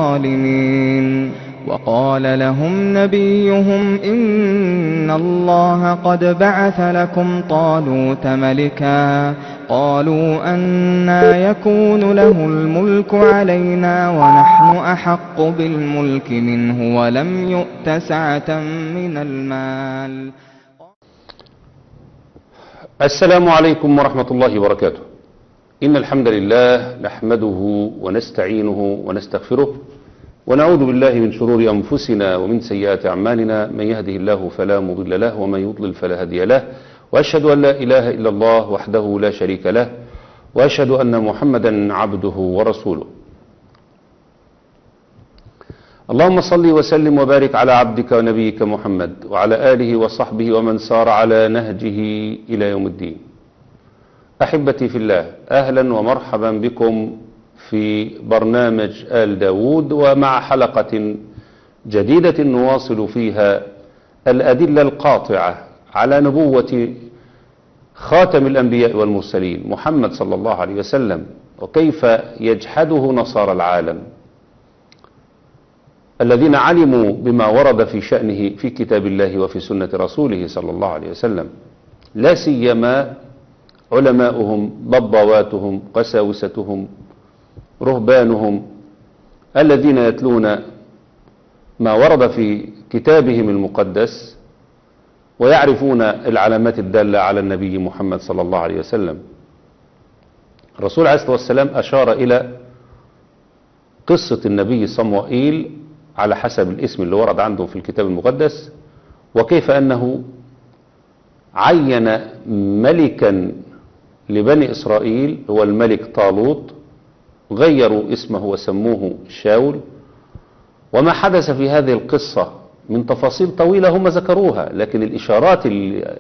الظالمين وقال لهم نبيهم إن الله قد بعث لكم طالوت ملكا قالوا أنا يكون له الملك علينا ونحن أحق بالملك منه ولم يؤت سعة من المال السلام عليكم ورحمة الله وبركاته إن الحمد لله نحمده ونستعينه ونستغفره ونعوذ بالله من شرور أنفسنا ومن سيئات أعمالنا من يهده الله فلا مضل له ومن يضلل فلا هادي له وأشهد أن لا إله إلا الله وحده لا شريك له وأشهد أن محمدا عبده ورسوله اللهم صل وسلم وبارك على عبدك ونبيك محمد وعلى آله وصحبه ومن سار على نهجه إلى يوم الدين أحبتي في الله أهلا ومرحبا بكم في برنامج آل داود ومع حلقة جديدة نواصل فيها الأدلة القاطعة على نبوة خاتم الأنبياء والمرسلين محمد صلى الله عليه وسلم وكيف يجحده نصارى العالم الذين علموا بما ورد في شأنه في كتاب الله وفي سنة رسوله صلى الله عليه وسلم لا سيما علماؤهم ضبواتهم قساوستهم رهبانهم الذين يتلون ما ورد في كتابهم المقدس ويعرفون العلامات الدالة على النبي محمد صلى الله عليه وسلم الرسول عليه الصلاة والسلام أشار إلى قصة النبي صموئيل على حسب الاسم اللي ورد عندهم في الكتاب المقدس وكيف أنه عين ملكا لبني إسرائيل هو الملك طالوت غيروا اسمه وسموه شاول وما حدث في هذه القصة من تفاصيل طويلة هم ذكروها لكن الإشارات اللي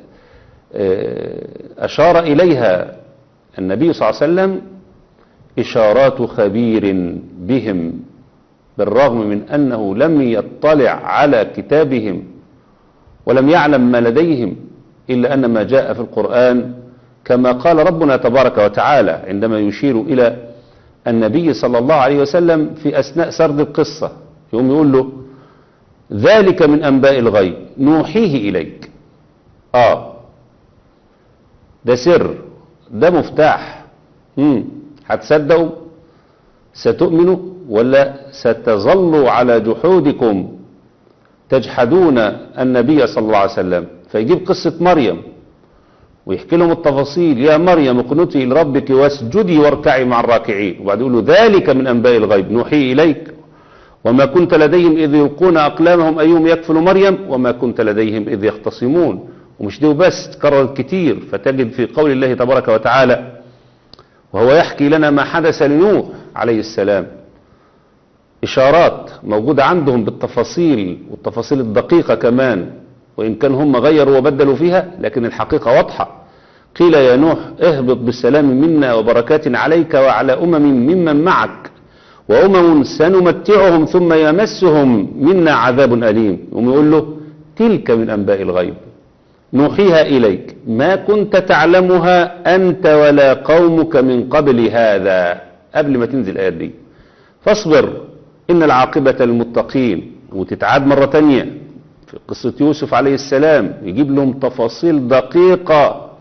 أشار إليها النبي صلى الله عليه وسلم إشارات خبير بهم بالرغم من أنه لم يطلع على كتابهم ولم يعلم ما لديهم إلا أن ما جاء في القرآن كما قال ربنا تبارك وتعالى عندما يشير إلى النبي صلى الله عليه وسلم في أثناء سرد القصة يوم يقول له ذلك من أنباء الغيب نوحيه إليك آه ده سر ده مفتاح مم. هتصدقوا ستؤمنوا ولا ستظلوا على جحودكم تجحدون النبي صلى الله عليه وسلم فيجيب قصة مريم ويحكي لهم التفاصيل يا مريم اقنتي لربك واسجدي واركعي مع الراكعين وبعد يقول له ذلك من أنباء الغيب نوحي إليك وما كنت لديهم إذ يلقون أقلامهم أيهم يكفل مريم وما كنت لديهم إذ يختصمون ومش دي وبس تكرر كتير فتجد في قول الله تبارك وتعالى وهو يحكي لنا ما حدث لنوح عليه السلام إشارات موجودة عندهم بالتفاصيل والتفاصيل الدقيقة كمان وإن كان هم غيروا وبدلوا فيها لكن الحقيقة واضحة قيل يا نوح اهبط بالسلام منا وبركات عليك وعلى أمم ممن معك وأمم سنمتعهم ثم يمسهم منا عذاب أليم يقول له تلك من أنباء الغيب نوحيها إليك ما كنت تعلمها أنت ولا قومك من قبل هذا قبل ما تنزل الآيات دي فاصبر إن العاقبة للمتقين وتتعاد مرة تانية في قصة يوسف عليه السلام يجيب لهم تفاصيل دقيقة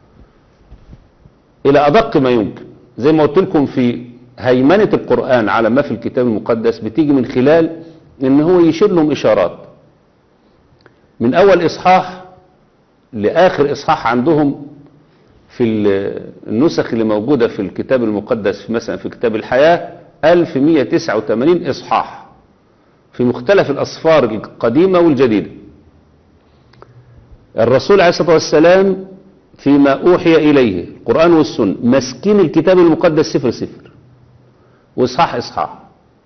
إلى أدق ما يمكن زي ما قلت لكم في هيمنة القرآن على ما في الكتاب المقدس بتيجي من خلال إن هو يشير لهم إشارات من أول إصحاح لآخر إصحاح عندهم في النسخ اللي موجودة في الكتاب المقدس في مثلا في كتاب الحياة 1189 إصحاح في مختلف الأصفار القديمة والجديدة الرسول عليه الصلاة والسلام فيما أوحي إليه القرآن والسنة مسكين الكتاب المقدس سفر سفر وإصحاح إصحاح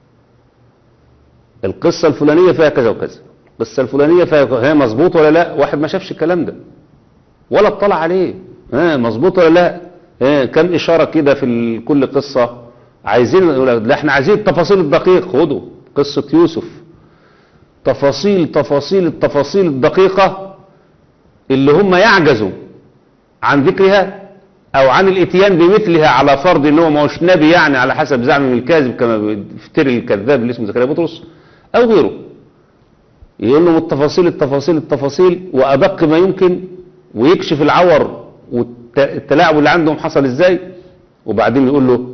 القصة الفلانية فيها كذا وكذا القصة الفلانية فيها هي مظبوط ولا لا واحد ما شافش الكلام ده ولا اطلع عليه ها مظبوط ولا لا ها كم إشارة كده في كل قصة عايزين لا احنا عايزين التفاصيل الدقيقة خدوا قصة يوسف تفاصيل تفاصيل التفاصيل الدقيقة اللي هم يعجزوا عن ذكرها او عن الاتيان بمثلها على فرض ان هو ما هوش نبي يعني على حسب زعم الكاذب كما بيفتري الكذاب اللي اسمه زكريا بطرس او غيره يقول لهم التفاصيل التفاصيل التفاصيل وادق ما يمكن ويكشف العور والتلاعب اللي عندهم حصل ازاي وبعدين يقول له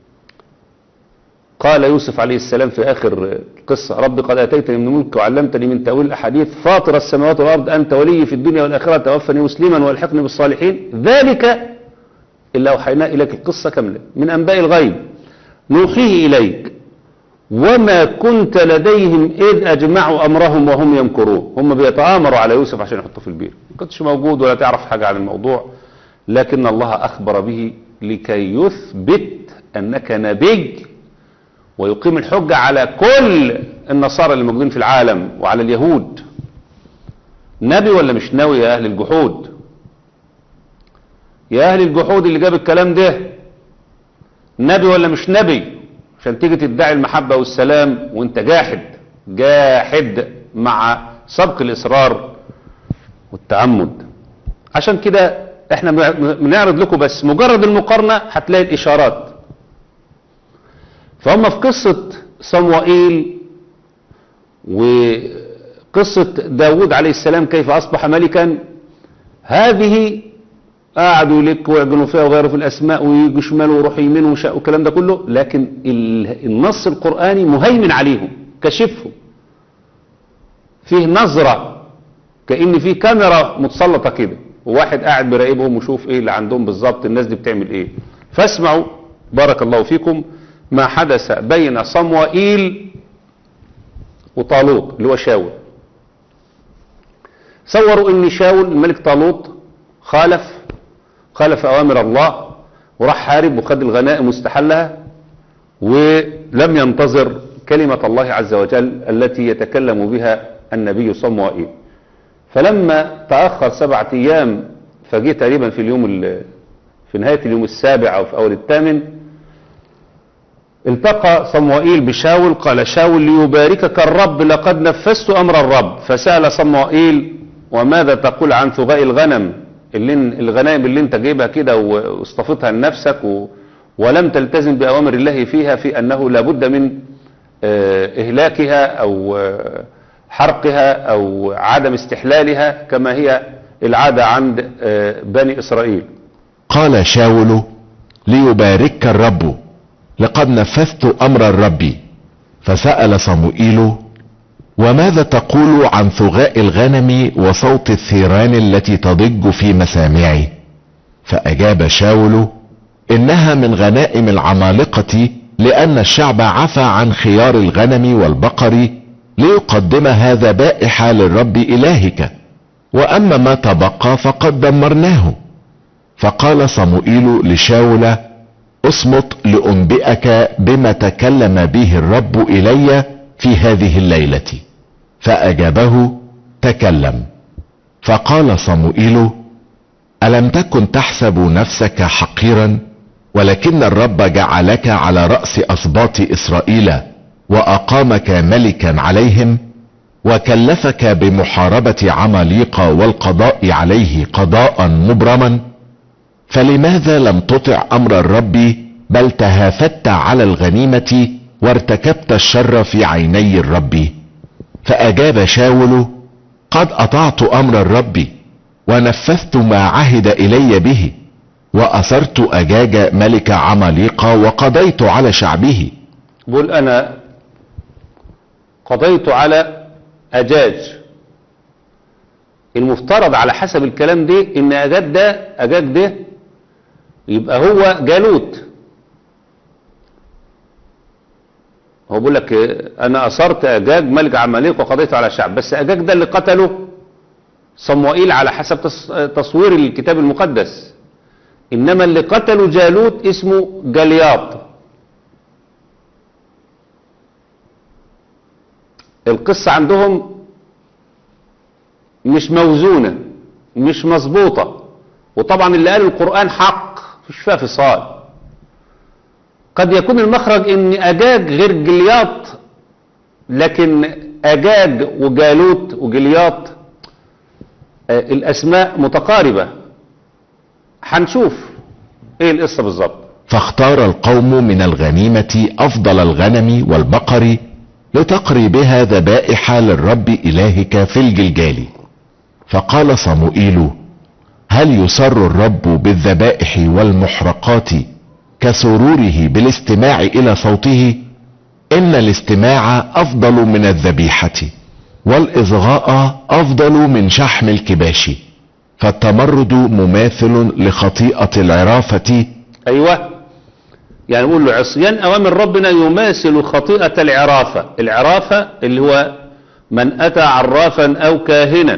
قال يوسف عليه السلام في آخر القصة رب قد أتيتني من الملك وعلمتني من تأويل الأحاديث فاطر السماوات والأرض أنت ولي في الدنيا والآخرة توفني مسلما والحقني بالصالحين ذلك إلا أوحينا إليك القصة كاملة من أنباء الغيب نوحيه إليك وما كنت لديهم إذ أجمعوا أمرهم وهم يمكرون هم بيتآمروا على يوسف عشان يحطوه في البير ما كنتش موجود ولا تعرف حاجة عن الموضوع لكن الله أخبر به لكي يثبت أنك نبي ويقيم الحجة على كل النصارى اللي موجودين في العالم وعلى اليهود نبي ولا مش ناوي يا أهل الجحود يا أهل الجحود اللي جاب الكلام ده نبي ولا مش نبي عشان تيجي تدعي المحبة والسلام وانت جاحد جاحد مع سبق الإصرار والتعمد عشان كده احنا بنعرض لكم بس مجرد المقارنة هتلاقي الإشارات فهم في قصة صموئيل وقصة داود عليه السلام كيف أصبح ملكا هذه قعدوا يلكوا ويعجنوا فيها وغيروا في الأسماء ويجوا شمال ويروحوا يمين والكلام ده كله لكن النص القرآني مهيمن عليهم كشفهم فيه نظرة كأن فيه كاميرا متسلطة كده وواحد قاعد بيراقبهم وشوف ايه اللي عندهم بالظبط الناس دي بتعمل ايه فاسمعوا بارك الله فيكم ما حدث بين صموئيل وطالوت اللي هو شاول صوروا ان شاول الملك طالوت خالف خالف اوامر الله وراح حارب وخد الغنائم واستحلها ولم ينتظر كلمة الله عز وجل التي يتكلم بها النبي صموئيل فلما تأخر سبعة أيام فجي تقريبا في اليوم في نهاية اليوم السابع أو في أول الثامن التقى صموئيل بشاول قال شاول ليباركك الرب لقد نفذت أمر الرب فسأل صموئيل وماذا تقول عن ثغاء الغنم اللي الغنائم اللي انت جايبها كده واصطفتها لنفسك و ولم تلتزم بأوامر الله فيها في أنه لابد من إهلاكها أو حرقها أو عدم استحلالها كما هي العادة عند بني إسرائيل قال شاول ليباركك الرب لقد نفذت أمر الرب فسأل صموئيل وماذا تقول عن ثغاء الغنم وصوت الثيران التي تضج في مسامعي فأجاب شاول إنها من غنائم العمالقة لأن الشعب عفى عن خيار الغنم والبقر ليقدمها ذبائح للرب إلهك وأما ما تبقى فقد دمرناه فقال صموئيل لشاول اصمت لأنبئك بما تكلم به الرب إلي في هذه الليلة فأجابه تكلم فقال صموئيل ألم تكن تحسب نفسك حقيرا ولكن الرب جعلك على رأس أسباط إسرائيل وأقامك ملكا عليهم وكلفك بمحاربة عماليق والقضاء عليه قضاء مبرما فلماذا لم تطع امر الرب بل تهافت على الغنيمة وارتكبت الشر في عيني الرب فاجاب شاول قد اطعت امر الرب ونفذت ما عهد الي به واثرت اجاج ملك عماليق وقضيت على شعبه بقول انا قضيت على اجاج المفترض على حسب الكلام ده ان اجاج ده اجاج ده يبقى هو جالوت هو بيقول لك انا اثرت اجاج ملك عماليق وقضيت على الشعب بس اجاج ده اللي قتله صموئيل على حسب تصوير الكتاب المقدس انما اللي قتله جالوت اسمه جلياط القصة عندهم مش موزونة مش مظبوطة وطبعا اللي قال القرآن حق مش فيها فصال قد يكون المخرج ان اجاج غير جلياط لكن اجاج وجالوت وجلياط الاسماء متقاربة هنشوف ايه القصة بالظبط فاختار القوم من الغنيمة افضل الغنم والبقر لتقري بها ذبائح للرب الهك في الجلجال فقال صموئيل هل يسر الرب بالذبائح والمحرقات كسروره بالاستماع الى صوته ان الاستماع افضل من الذبيحة والاصغاء افضل من شحم الكباش فالتمرد مماثل لخطيئة العرافة ايوه يعني نقول له عصيان اوامر ربنا يماثل خطيئة العرافة العرافة اللي هو من اتى عرافا او كاهنا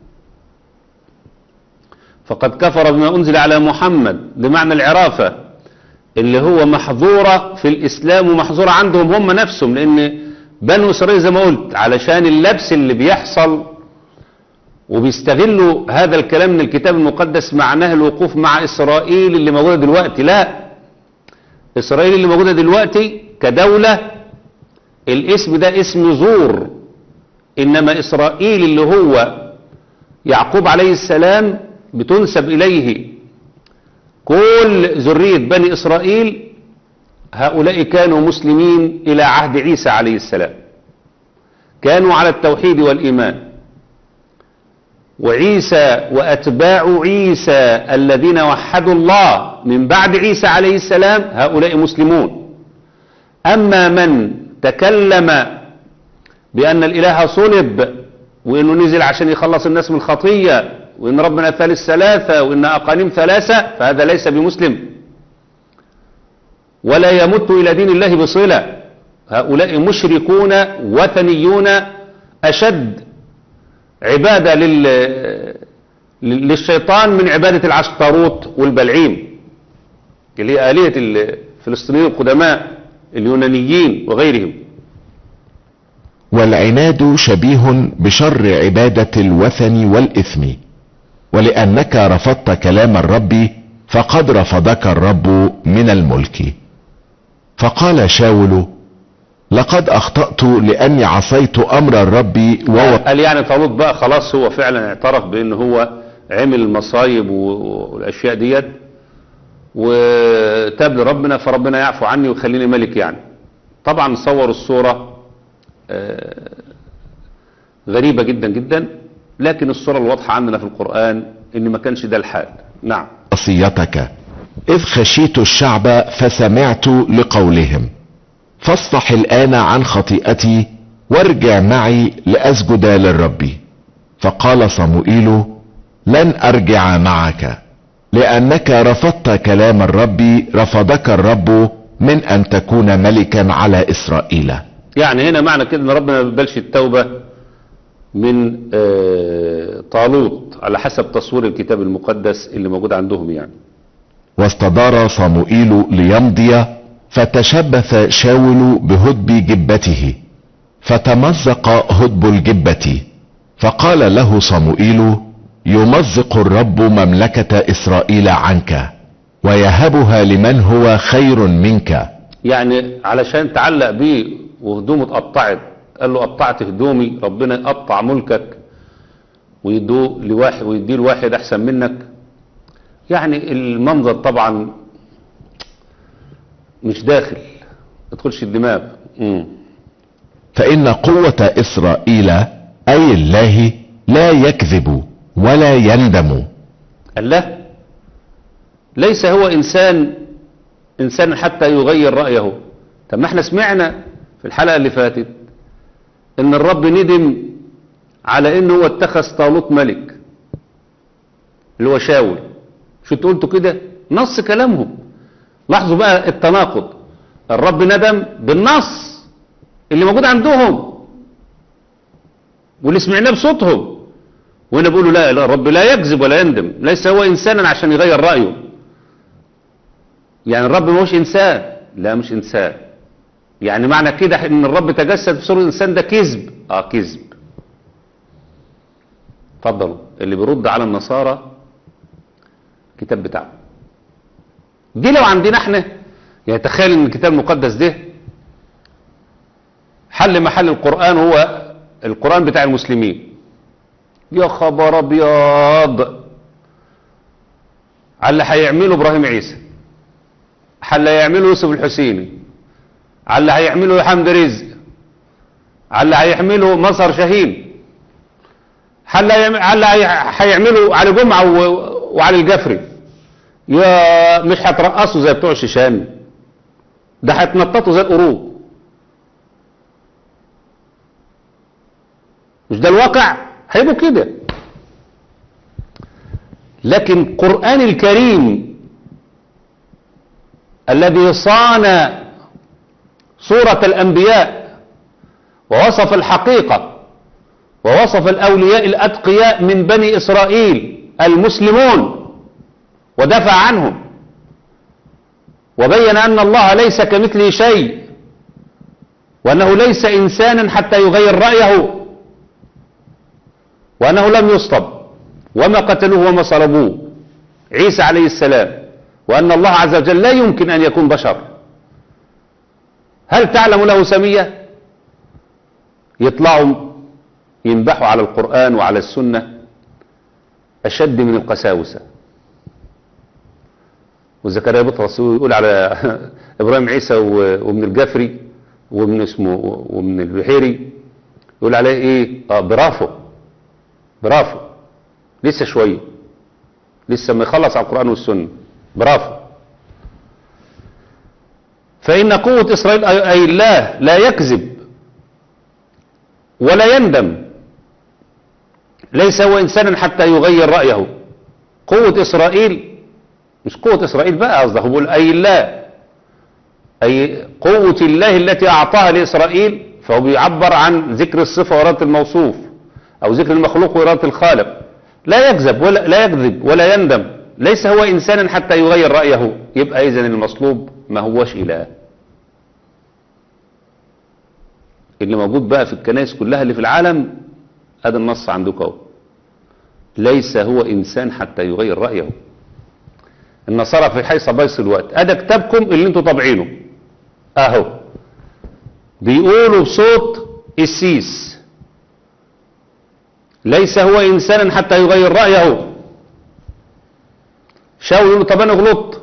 فقد كفر بما انزل على محمد بمعنى العرافة اللي هو محظورة في الاسلام ومحظورة عندهم هم نفسهم لان بنو اسرائيل زي ما قلت علشان اللبس اللي بيحصل وبيستغلوا هذا الكلام من الكتاب المقدس معناه الوقوف مع اسرائيل اللي موجودة دلوقتي لا اسرائيل اللي موجودة دلوقتي كدولة الاسم ده اسم زور انما اسرائيل اللي هو يعقوب عليه السلام بتنسب اليه كل ذرية بني اسرائيل هؤلاء كانوا مسلمين الى عهد عيسى عليه السلام كانوا على التوحيد والايمان وعيسى واتباع عيسى الذين وحدوا الله من بعد عيسى عليه السلام هؤلاء مسلمون اما من تكلم بان الاله صلب وانه نزل عشان يخلص الناس من الخطيه وان ربنا ثالث ثلاثه وان اقانيم ثلاثه فهذا ليس بمسلم ولا يمت الى دين الله بصله هؤلاء مشركون وثنيون اشد عبادة لل... للشيطان من عبادة العشتاروت والبلعيم اللي هي آلهة الفلسطينيين القدماء اليونانيين وغيرهم والعناد شبيه بشر عبادة الوثن والإثم ولأنك رفضت كلام الرب فقد رفضك الرب من الملك فقال شاول لقد اخطأت لاني عصيت امر الرب و... قال يعني طالوت بقى خلاص هو فعلا اعترف بان هو عمل المصايب والاشياء ديت وتاب لربنا فربنا يعفو عني ويخليني ملك يعني طبعا صور الصورة غريبة جدا جدا لكن الصورة الواضحة عندنا في القرآن ان ما كانش ده الحال نعم وصيتك اذ خشيت الشعب فسمعت لقولهم فاصفح الان عن خطيئتي وارجع معي لاسجد للرب فقال صموئيل لن ارجع معك لانك رفضت كلام الرب رفضك الرب من ان تكون ملكا على اسرائيل يعني هنا معنى كده ان ربنا ما بيقبلش التوبة من آه طالوت على حسب تصوير الكتاب المقدس اللي موجود عندهم يعني واستدار صموئيل ليمضي فتشبث شاول بهدب جبته فتمزق هدب الجبة فقال له صموئيل يمزق الرب مملكة اسرائيل عنك ويهبها لمن هو خير منك يعني علشان تعلق بيه وهدومه اتقطعت قال له قطعت هدومي ربنا يقطع ملكك ويدوه لواحد ويديه لواحد احسن منك يعني المنظر طبعا مش داخل ما تدخلش الدماغ مم. فان قوة اسرائيل اي الله لا يكذب ولا يندم الله ليس هو انسان انسان حتى يغير رأيه طب ما احنا سمعنا في الحلقة اللي فاتت ان الرب ندم على انه هو اتخذ طالوت ملك اللي هو شاول شو قلتوا كده نص كلامهم لاحظوا بقى التناقض الرب ندم بالنص اللي موجود عندهم واللي سمعناه بصوتهم وهنا بيقولوا لا, لا الرب لا يكذب ولا يندم ليس هو انسانا عشان يغير رايه يعني الرب مش انسان لا مش انسان يعني معنى كده ان الرب تجسد في صورة الانسان ده كذب اه كذب اتفضلوا اللي بيرد على النصارى الكتاب بتاعه دي لو عندنا احنا يعني تخيل ان الكتاب المقدس ده حل محل القرآن هو القرآن بتاع المسلمين يا خبر ابيض على اللي هيعمله ابراهيم عيسى حل هيعمله يوسف الحسيني على اللي هيعمله حمد رزق على اللي هيعمله مصر شاهين حل هيعم- على اللي هي- هيعمله علي جمعة و- وعلي الجفري يا مش هترقصوا زي بتوع الشيشان ده هيتنططوا زي القرود مش ده الواقع هيبقوا كده لكن القرآن الكريم الذي صان صورة الأنبياء ووصف الحقيقة ووصف الأولياء الأتقياء من بني إسرائيل المسلمون ودفع عنهم وبين أن الله ليس كمثله شيء وأنه ليس إنسانا حتى يغير رأيه وأنه لم يصطب وما قتلوه وما صلبوه عيسى عليه السلام وأن الله عز وجل لا يمكن أن يكون بشر هل تعلم له سمية يطلعوا ينبحوا على القرآن وعلى السنة أشد من القساوسة وزكريا بطرس يقول على إبراهيم عيسى و- وابن الجفري وابن اسمه وابن البحيري يقول عليه إيه آه برافو برافو لسه شوية لسه ما يخلص على القرآن والسنة برافو فإن قوة إسرائيل أي أي الله لا يكذب ولا يندم ليس هو إنسانا حتى يغير رأيه قوة إسرائيل مش قوة إسرائيل بقى قصده هو بيقول أي الله أي قوة الله التي أعطاها لإسرائيل فهو بيعبر عن ذكر الصفة وإرادة الموصوف أو ذكر المخلوق وإرادة الخالق لا يكذب ولا لا يكذب ولا يندم ليس هو إنسانا حتى يغير رأيه يبقى إذن المصلوب ما هوش إله اللي موجود بقى في الكنائس كلها اللي في العالم هذا النص عندك اهو ليس هو إنسان حتى يغير رأيه النصارى في حيث بيص الوقت أدا كتابكم اللي انتوا طابعينه اهو بيقولوا بصوت السيس ليس هو إنسانا حتى يغير رأيه شاول يقول له طب أنا غلطت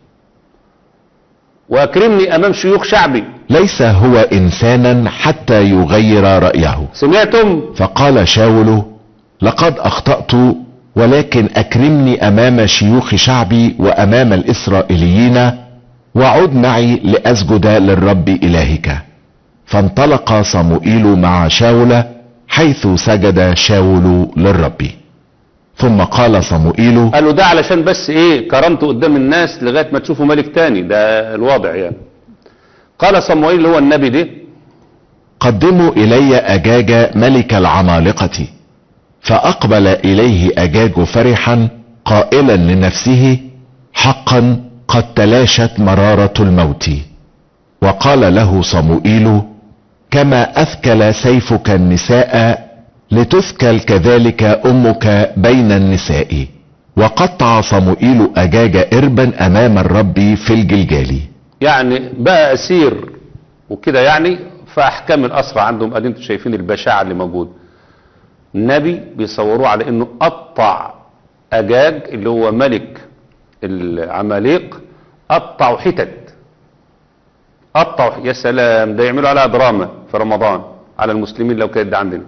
وأكرمني أمام شيوخ شعبي ليس هو انسانا حتى يغير رأيه سمعتم فقال شاول لقد اخطأت ولكن اكرمني امام شيوخ شعبي وامام الاسرائيليين وعد معي لاسجد للرب الهك فانطلق صموئيل مع شاول حيث سجد شاول للرب ثم قال صموئيل قالوا ده علشان بس ايه كرامته قدام الناس لغاية ما تشوفوا ملك تاني ده الواضع يعني قال صموئيل اللي هو النبي ده قدموا الي اجاج ملك العمالقة فاقبل اليه اجاج فرحا قائلا لنفسه حقا قد تلاشت مرارة الموت وقال له صموئيل كما اثكل سيفك النساء لتثكل كذلك امك بين النساء وقطع صموئيل اجاج اربا امام الرب في الجلجال يعني بقى اسير وكده يعني فاحكام الاسرى عندهم ادي انتوا شايفين البشاعة اللي موجود النبي بيصوروه على انه قطع اجاج اللي هو ملك العماليق قطعوا حتت قطعوا يا سلام ده يعملوا عليها دراما في رمضان على المسلمين لو كانت ده عندنا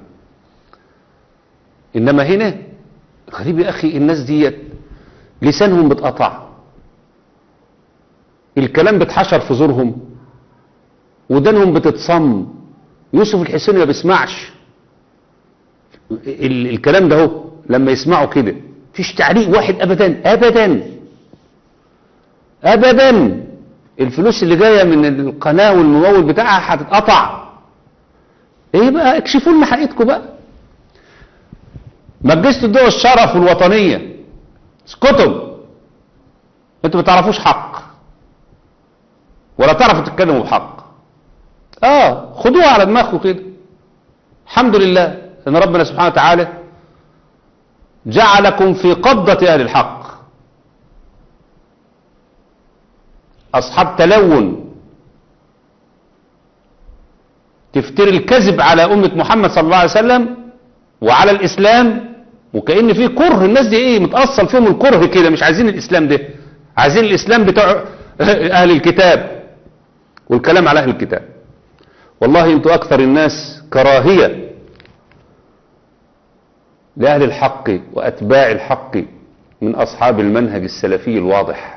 انما هنا غريب يا اخي الناس ديت لسانهم بتقطع الكلام بتحشر في زورهم ودانهم بتتصم يوسف الحسيني ما بيسمعش ال الكلام ده هو لما يسمعوا كده فيش تعليق واحد ابدا ابدا ابدا الفلوس اللي جايه من القناه والممول بتاعها هتتقطع ايه بقى اكشفوا لنا حقيقتكم بقى مجلس الدول الشرف والوطنيه اسكتوا انتوا ما تعرفوش حق ولا تعرفوا تتكلموا بحق اه خدوها على دماغكم كده الحمد لله ان ربنا سبحانه وتعالى جعلكم في قبضة اهل الحق اصحاب تلون تفتري الكذب على امة محمد صلى الله عليه وسلم وعلى الاسلام وكأن في كره الناس دي ايه متأصل فيهم الكره كده مش عايزين الاسلام ده عايزين الاسلام بتاع اهل الكتاب والكلام على اهل الكتاب والله انتوا اكثر الناس كراهية لأهل الحق وأتباع الحق من أصحاب المنهج السلفي الواضح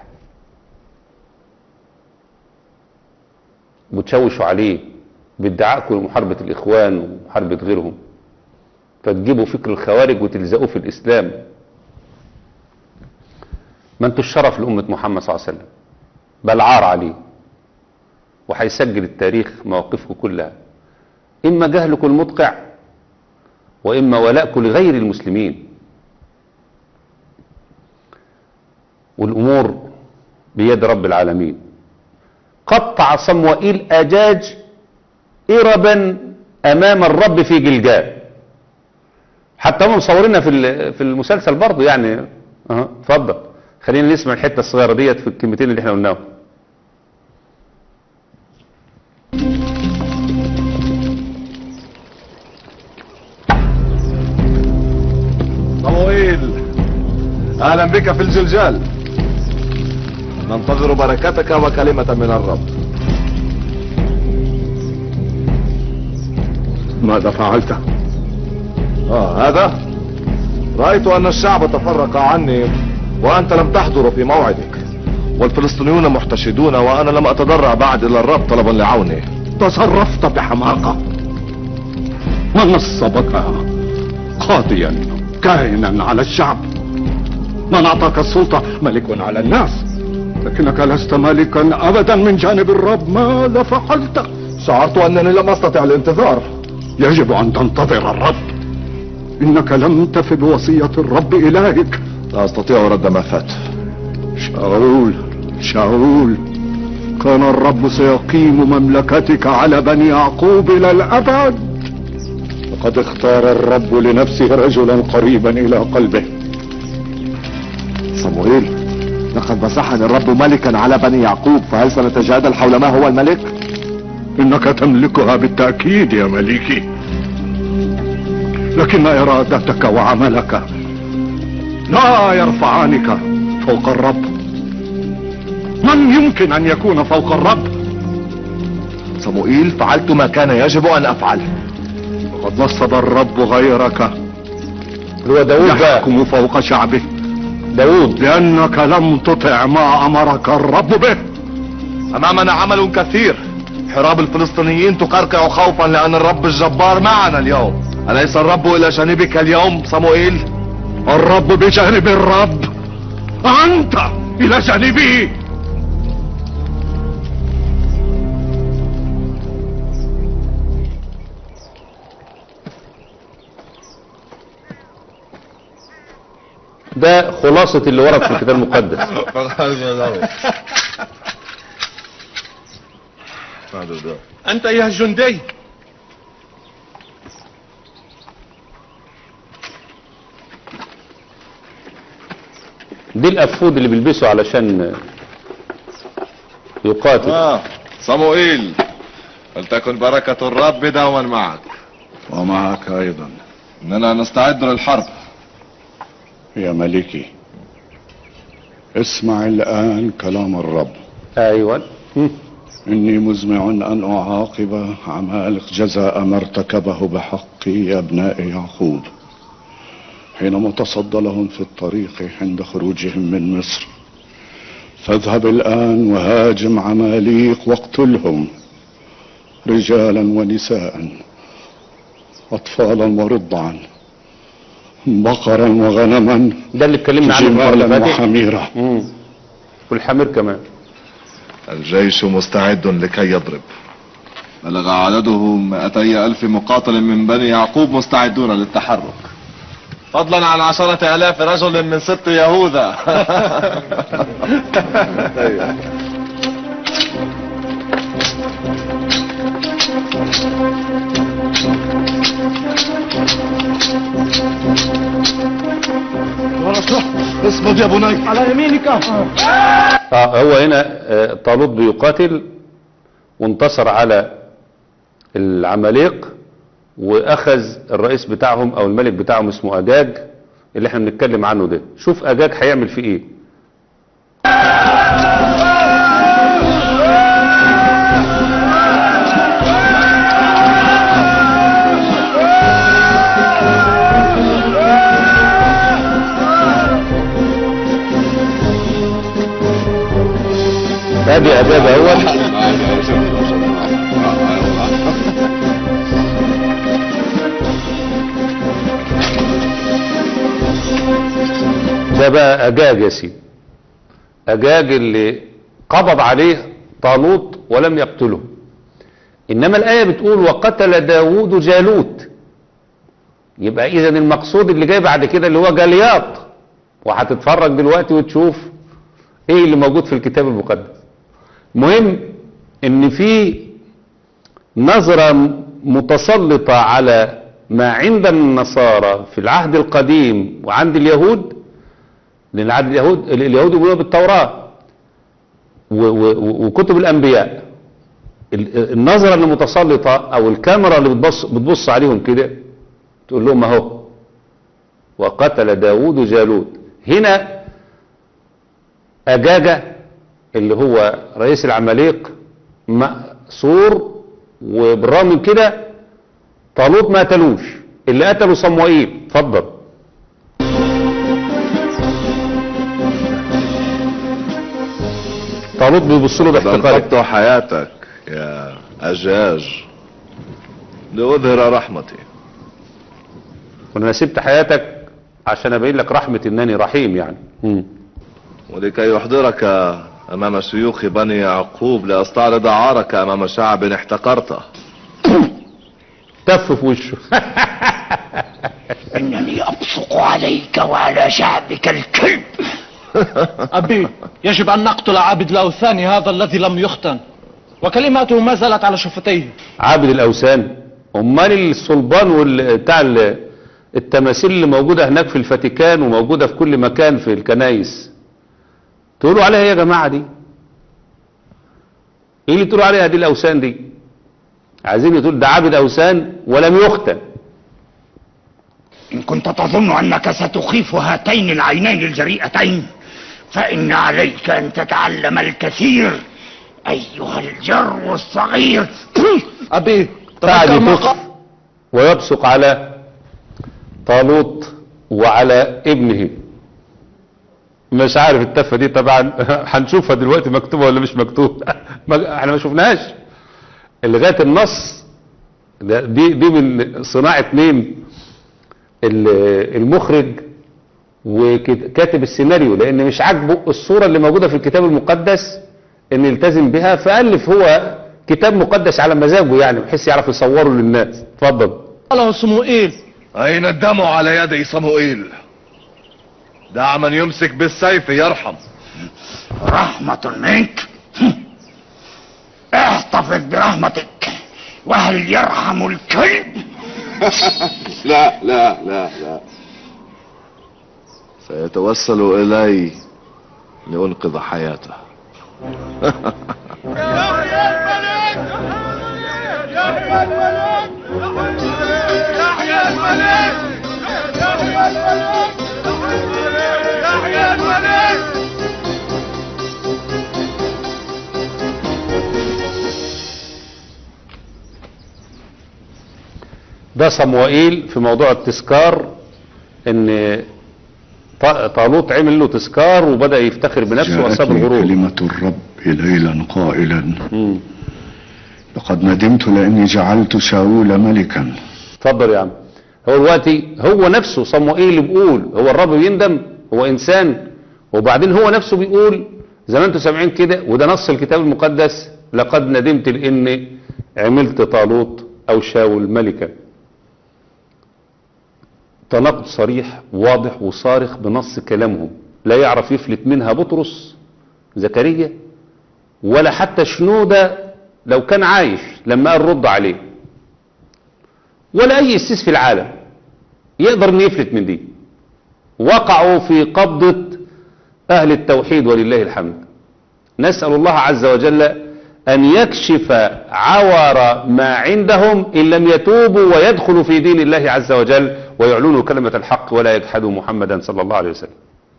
بتشوشوا عليه بادعائكم لمحاربة الإخوان ومحاربة غيرهم فتجيبوا فكر الخوارج وتلزقوه في الإسلام ما انتوا الشرف لأمة محمد صلى الله عليه وسلم بل عار عليه وهيسجل التاريخ مواقفكم كلها إما جهلكم المدقع وإما ولاءكم لغير المسلمين والأمور بيد رب العالمين قطع صموئيل أجاج إربا أمام الرب في جلجال حتى هم مصورينها في ال- في المسلسل برضه يعني اه اتفضل خلينا نسمع الحته الصغيره ديت في الكلمتين اللي احنا قلناهم صموئيل اهلا بك في الجلجال ننتظر بركتك وكلمة من الرب ماذا فعلت اه هذا رأيت ان الشعب تفرق عني وانت لم تحضر في موعدك والفلسطينيون محتشدون وانا لم اتضرع بعد الى الرب طلبا لعونه تصرفت بحماقة من نصبك قاضيا كائنا على الشعب من اعطاك السلطة ملك على الناس لكنك لست ملكا ابدا من جانب الرب ماذا فعلت شعرت انني لم استطع الانتظار يجب ان تنتظر الرب انك لم تف بوصية الرب الهك لا استطيع رد ما فات شاول شاول كان الرب سيقيم مملكتك على بني يعقوب الى الابد وقد اختار الرب لنفسه رجلا قريبا الى قلبه صموئيل لقد مسحني الرب ملكا على بني يعقوب فهل سنتجادل حول ما هو الملك انك تملكها بالتأكيد يا مليكي لكن ارادتك وعملك لا يرفعانك فوق الرب من يمكن ان يكون فوق الرب صموئيل فعلت ما كان يجب ان افعل وقد نصب الرب غيرك هو داود بقى يحكم فوق شعبه داود لانك لم تطع ما امرك الرب به امامنا عمل كثير حراب الفلسطينيين تقرقع خوفا لان الرب الجبار معنا اليوم اليس الرب الى جانبك اليوم صموئيل الرب بجانب الرب انت الى جانبه ده خلاصة اللي ورد في الكتاب المقدس أنت أيها الجندي دي الأفود اللي بيلبسوا علشان يقاتل آه. صموئيل فلتكن بركة الرب دوما معك ومعك ايضا اننا نستعد للحرب يا ملكي اسمع الان كلام الرب ايوه مم. إني مزمع أن أعاقب عمالق جزاء ما ارتكبه بحق أبناء يعقوب حينما تصدى لهم في الطريق عند خروجهم من مصر فاذهب الآن وهاجم عماليق واقتلهم رجالا ونساء أطفالا ورضعا بقرا وغنما ده اللي اتكلمنا عنه المرة اللي جمالا فاتت وحميرا مم. والحمير كمان الجيش مستعد لكي يضرب بلغ عددهم 200 ألف مقاتل من بني يعقوب مستعدون للتحرك فضلا عن عشرة ألاف رجل من سبط يهوذا اصمد يا بني على يمينك اه هو هنا آه، طالوت بيقاتل وانتصر على العماليق واخذ الرئيس بتاعهم او الملك بتاعهم اسمه اجاج اللي احنا بنتكلم عنه ده شوف اجاج هيعمل فيه ايه ادي اجابه اول ده بقى اجاج يا سيدي اجاج اللي قبض عليه طالوت ولم يقتله انما الايه بتقول وقتل داوود جالوت يبقى اذا المقصود اللي جاي بعد كده اللي هو جلياط وهتتفرج دلوقتي وتشوف ايه اللي موجود في الكتاب المقدس مهم ان في نظرة متسلطة على ما عند النصارى في العهد القديم وعند اليهود لان عهد اليهود اليهود يقولون بالتوراة و- و- وكتب الانبياء ال- النظرة اللي متسلطة او الكاميرا اللي بتبص, بتبص عليهم كده تقول لهم اهو وقتل داود جالوت هنا أجاجة اللي هو رئيس العماليق مأسور وبالرغم من كده طالوت ما قتلوش اللي قتله صموئيل اتفضل طالوت بيبص له باحتقار بنقطع حياتك يا أجاج لأظهر رحمتي وانا سبت حياتك عشان ابين لك رحمة انني رحيم يعني مم. ولكي يحضرك أمام شيوخ بني يعقوب لأستعرض عارك أمام شعب احتقرته تف في وشه إنني أبصق عليك وعلى شعبك الكلب أبي يجب أن نقتل عابد الأوثان هذا الذي لم يختن وكلماته ما زالت على شفتيه عابد الاوثان امال الصلبان وال- بتاع ال- التماثيل اللي موجوده هناك في الفاتيكان وموجوده في كل مكان في الكنايس تقولوا عليها ايه يا جماعه دي ايه اللي تقولوا عليها دي الاوثان دي عايزين تقول ده عابد اوثان ولم يختن إن كنت تظن أنك ستخيف هاتين العينين الجريئتين فإن عليك أن تتعلم الكثير أيها الجر الصغير أبي قاعد تذكر ما يطف قال ويبصق على طالوت وعلى ابنه مش عارف التفة دي طبعا هنشوفها دلوقتي مكتوبة ولا مش مكتوبة ما- احنا ما شفناهاش لغاية النص ده- دي دي من صناعة مين ال- المخرج وكاتب السيناريو لان مش عاجبه الصورة اللي موجودة في الكتاب المقدس ان يلتزم بها فألف هو كتاب مقدس على مزاجه يعني بحيث يعرف يصوره للناس اتفضل له صموئيل أين الدم على يدي صموئيل دع من يمسك بالسيف يرحم رحمة منك احتفظ برحمتك وهل يرحم الكلب لا لا لا لا سيتوسل إلي لأنقذ حياته ده صموئيل في موضوع التذكار ان ط- طالوت عمل له تذكار وبدأ يفتخر بنفسه وساب جاءتني الغرور كلمة الرب ليلا قائلا مم. لقد ندمت لأني جعلت شاول ملكا اتفضل يا عم هو دلوقتي هو نفسه صموئيل اللي بيقول هو الرب بيندم هو انسان وبعدين هو نفسه بيقول زي ما انتم سامعين كده وده نص الكتاب المقدس لقد ندمت لاني عملت طالوت او شاول ملكا تناقض صريح واضح وصارخ بنص كلامهم لا يعرف يفلت منها بطرس زكريا ولا حتى شنودة لو كان عايش لما قال رد عليه ولا اي اسيس في العالم يقدر ان يفلت من دي وقعوا في قبضة اهل التوحيد ولله الحمد نسأل الله عز وجل ان يكشف عور ما عندهم ان لم يتوبوا ويدخلوا في دين الله عز وجل ويعلنوا كلمة الحق ولا يجحدوا محمدا صلى الله عليه وسلم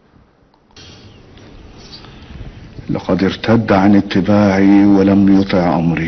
لقد ارتد عن اتباعي ولم يطع أمري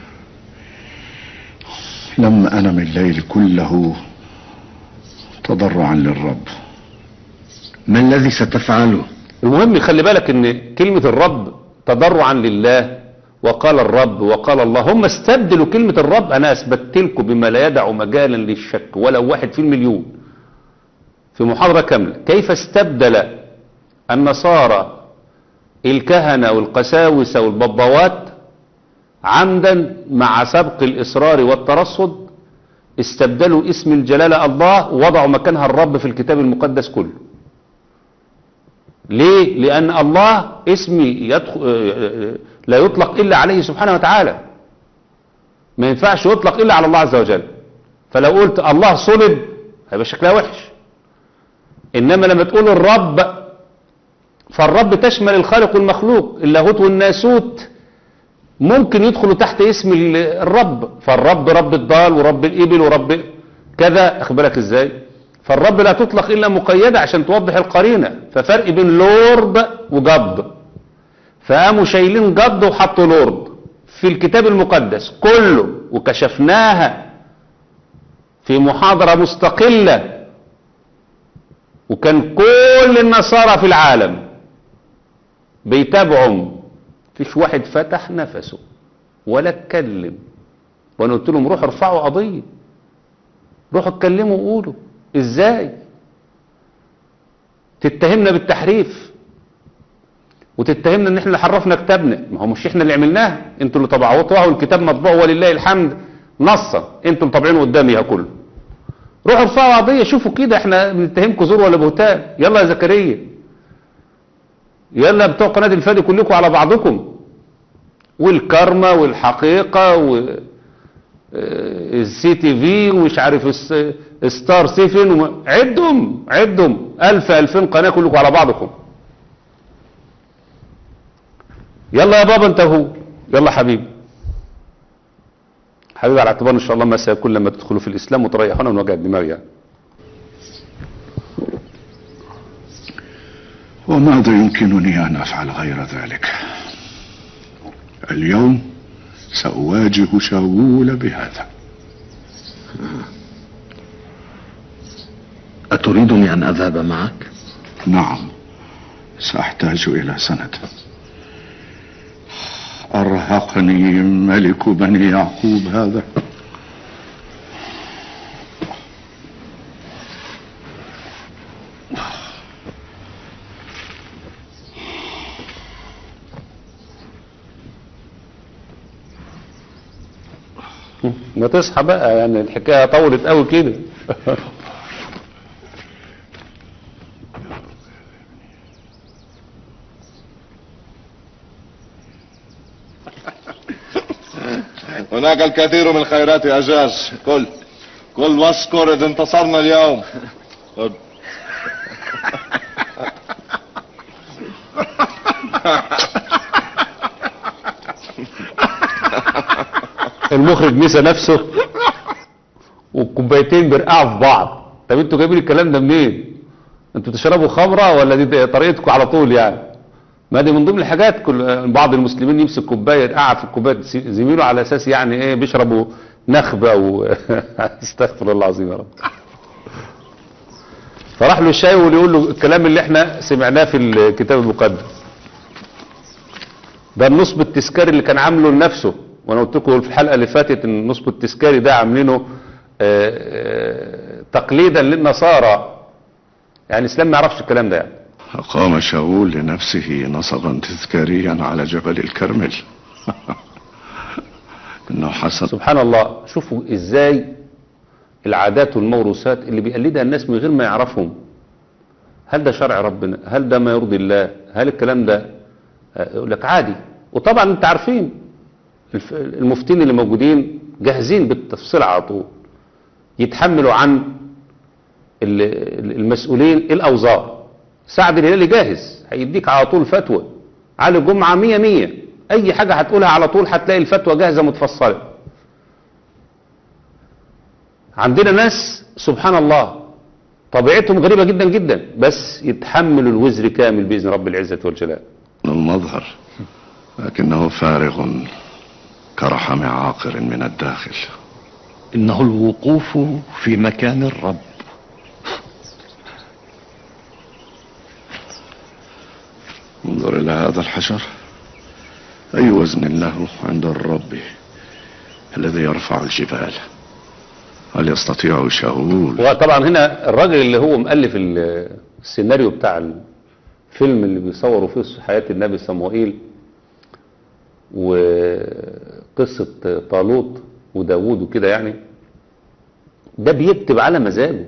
لم أنم الليل كله تضرعا للرب ما الذي ستفعله المهم خلي بالك ان كلمة الرب تضرعا لله وقال الرب وقال الله هم استبدلوا كلمة الرب أنا أثبت لكم بما لا يدع مجالا للشك ولو واحد في المليون في محاضرة كاملة كيف استبدل النصارى الكهنة والقساوسة والببوات عمدا مع سبق الإصرار والترصد استبدلوا اسم الجلالة الله ووضعوا مكانها الرب في الكتاب المقدس كله ليه؟ لأن الله اسم يدخل لا يطلق إلا عليه سبحانه وتعالى ما ينفعش يطلق إلا على الله عز وجل فلو قلت الله صلب هيبقى شكلها وحش إنما لما تقول الرب فالرب تشمل الخالق والمخلوق اللاهوت والناسوت ممكن يدخلوا تحت اسم ال- الرب فالرب رب الضال ورب الإبل ورب كذا أخبرك إزاي فالرب لا تطلق إلا مقيدة عشان توضح القرينة ففرق بين لورد وجد فقاموا شايلين جد وحطوا لورد في الكتاب المقدس كله وكشفناها في محاضرة مستقلة وكان كل النصارى في العالم بيتابعوا فيش واحد فتح نفسه ولا اتكلم وانا قلت لهم روحوا ارفعوا قضية روحوا اتكلموا وقولوا ازاي تتهمنا بالتحريف وتتهمنا ان احنا اللي حرفنا كتابنا ما هو مش احنا اللي عملناها انتوا اللي طبعوها والكتاب مطبوع ولله الحمد نصا انتوا اللي طابعينه قدامي كله روحوا ارفعوا قضيه شوفوا كده احنا بنتهمكم زور ولا بهتان يلا يا زكريا يلا بتوع قناه الفادي كلكم على بعضكم والكارما والحقيقه و السي تي في ومش عارف الس- ستار سيفن وم... عدهم عدهم ألف ألفين قناة كلكم على بعضكم يلا يا بابا انت هو يلا حبيبي حبيبي على اعتبار ان شاء الله ما سيكون لما تدخلوا في الاسلام وتريحونا من وجع الدماغ يعني وماذا يمكنني أن أفعل غير ذلك اليوم سأواجه شاول بهذا أتريدني أن أذهب معك؟ نعم سأحتاج إلى سند أرهقني ملك بني يعقوب هذا ما تصحى بقى يعني الحكايه طولت قوي كده هناك الكثير من الخيرات يا جاج كل كل واشكر اذ انتصرنا اليوم خذ. المخرج نسى نفسه والكوبايتين بيرقعوا في بعض طب انتوا جايبين الكلام ده منين انتوا تشربوا خمره ولا دي طريقتكم على طول يعني ما دي من ضمن الحاجات كل بعض المسلمين يمسك كوبايه يرقعها في الكوبايه زميله على اساس يعني ايه بيشربوا نخبه او استغفر الله العظيم يا رب فراح له الشاي ويقول له الكلام اللي احنا سمعناه في الكتاب المقدس ده النصب التذكاري اللي كان عامله لنفسه وانا قلت لكم في الحلقه اللي فاتت ان النصب التذكاري ده عاملينه آه، آه، تقليدا للنصارى يعني الاسلام ما يعرفش الكلام ده يعني أقام شاول لنفسه نصبا تذكاريا على جبل الكرمل إنه حسن سبحان الله شوفوا ازاي العادات والموروثات اللي بيقلدها الناس من غير ما يعرفهم هل ده شرع ربنا هل ده ما يرضي الله هل الكلام ده آه، يقول لك عادي وطبعا انت عارفين الف- المفتين اللي موجودين جاهزين بالتفصيل على طول يتحملوا عن ال- ال- المسؤولين الاوزار سعد الهلالي جاهز هيديك على طول فتوى علي الجمعة مية مية اي حاجة هتقولها على طول هتلاقي الفتوى جاهزة متفصلة عندنا ناس سبحان الله طبيعتهم غريبة جدا جدا بس يتحملوا الوزر كامل بإذن رب العزة والجلال المظهر لكنه فارغ كرحم عاقر من الداخل إنه الوقوف في مكان الرب انظر إلى هذا الحجر أي وزن له عند الرب الذي يرفع الجبال هل يستطيع شاول وطبعا هنا الراجل اللي هو مؤلف ال- السيناريو بتاع الفيلم اللي بيصوروا فيه حياة النبي صموئيل وقصة طالوت وداوود وكده يعني ده بيكتب على مزاجه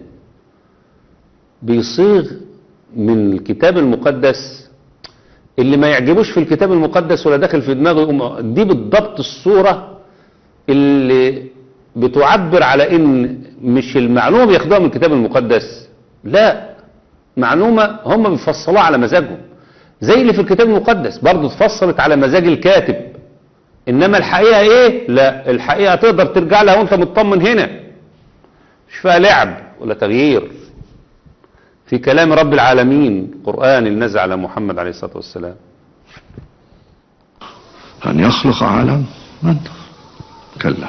بيصيغ من الكتاب المقدس اللي ما يعجبوش في الكتاب المقدس ولا داخل في دماغه يقوم دي بالضبط الصورة اللي بتعبر على ان مش المعلومة بياخدوها من الكتاب المقدس لا معلومة هم بيفصلوها على مزاجهم زي اللي في الكتاب المقدس برضه اتفصلت على مزاج الكاتب انما الحقيقة ايه لا الحقيقة تقدر ترجع لها وانت مطمن هنا مش فيها لعب ولا تغيير في كلام رب العالمين القرآن اللي نزل على محمد عليه الصلاة والسلام أن يخلق عالم من كلا